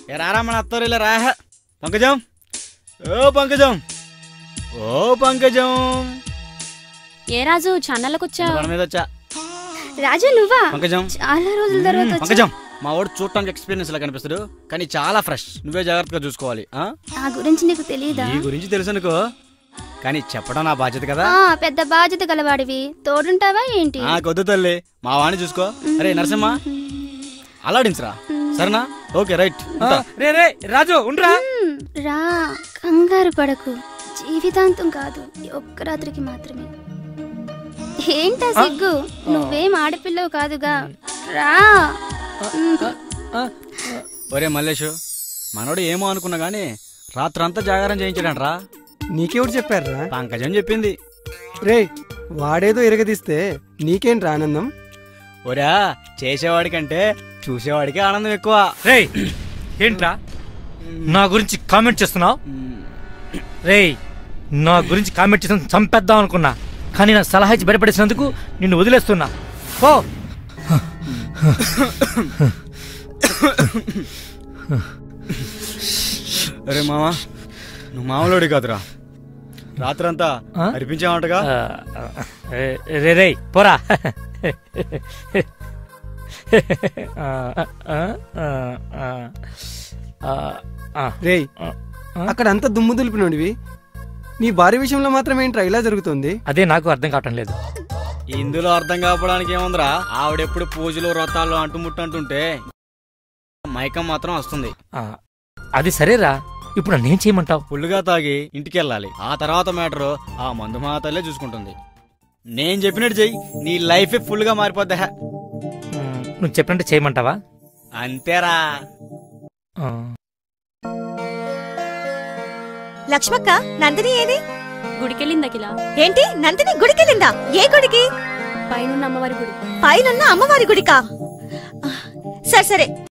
ఏ రారా మన అత్తరు ఇలా రా పంకజం ఓ పంకజం ఓ పంకజం ఏ రాజు ఛానల్కి వచ్చా మన మీద వచ్చా రాజు నువ్వా పంకజం చాలా రోజుల తర్వాత వచ్చా పంకజం మా వాడు చూడటానికి ఎక్స్పీరియన్స్ లా కనిపిస్తాడు కానీ చాలా ఫ్రెష్ నువ్వే జాగ్రత్తగా చూసుకోవాలి ఆ? నా గురించి నీకు తెలియదా నీ గురించి తెలుసు అనుకో కానీ చెప్పడం నా బాధ్యత కదా ఆ, పెద్ద బాధ్యత గలవాడివి తోడుంటావా ఏంటి ఆ కొద్దు తల్లి మా వాడిని చూసుకో అరే నరసింహ అలాడించరా సరేనా ఓకే రైట్ ఉంటా. రే రే రాజు ఉండ్రా మ్, రా కంగారు పడకు జీవితాంతం కాదు ఈ ఒక్క రాత్రికి మాత్రమే ఏంటా సిగ్గు నువ్వేం ఆడపిల్లవు కాదుగా రా మ్, ఒరే మల్లేషు మనోడు ఏమో అనుకున్నా గానీ రాత్రంతా జాగారం చేయించాడంట్రా నీకెవరు చెప్పారా పంకజం చెప్పింది రే వాడేదో ఎరగదీస్తే నీకేంట్రా ఆనందం ఒరా చేసేవాడికంటే చూసేవాడికి ఆనందం ఎక్కువ రే ఏంట్రా నా గురించి కామెంట్ చేస్తున్నావు రే నా గురించి కామెంట్ చేసిన చంపేద్దాం అనుకున్నా కానీ నాకు సలహా ఇచ్చి బయటపడేసినందుకు నిన్ను వదిలేస్తున్నా ఓ అరే మామా నువ్వు మామూలుడి కాదురా రాత్రంతా ఆ? అరిపించావంటగా రే రే పోరా ఆ, ఆ, ఆ, ఆ, ఆ, ఆ, రేయ్ ఆ. అక్కడ అంత దుమ్ము దులిపినోడివి నీ భార్య విషయంలో మాత్రం ఏంట్రా ఇలా జరుగుతుంది అదే నాకు అర్థం కావటం లేదు ఇందులో అర్థం కావడానికి ఏముందిరా ఆవిడెప్పుడు పూజలు వ్రతాలు అంటుముట్టు అంటుంటే మైకం మాత్రం వస్తుంది ఆ, అది సరేరా ఇప్పుడు నన్నేం చేయమంటావు ఫుల్గా తాగి ఇంటికి వెళ్ళాలి ఆ తర్వాత మ్యాటర్ ఆ మందు మాతలే చూసుకుంటుంది నేను చెప్పినట్టు చెయ్యి నీ లైఫ్ ఫుల్ గా మారిపోద్దా ఉమ్, నువ్వు చెప్పినట్టు చేయమంటావా అంతేరా ఆ, లక్ష్మక్క నందిని ఏది గుడికెళ్ళింది అఖిల ఏంటి నందిని గుడికెళ్ళిందా ఏ గుడికి పైన అమ్మవారి గుడి పైనున్న అమ్మవారి గుడికా సరే సరే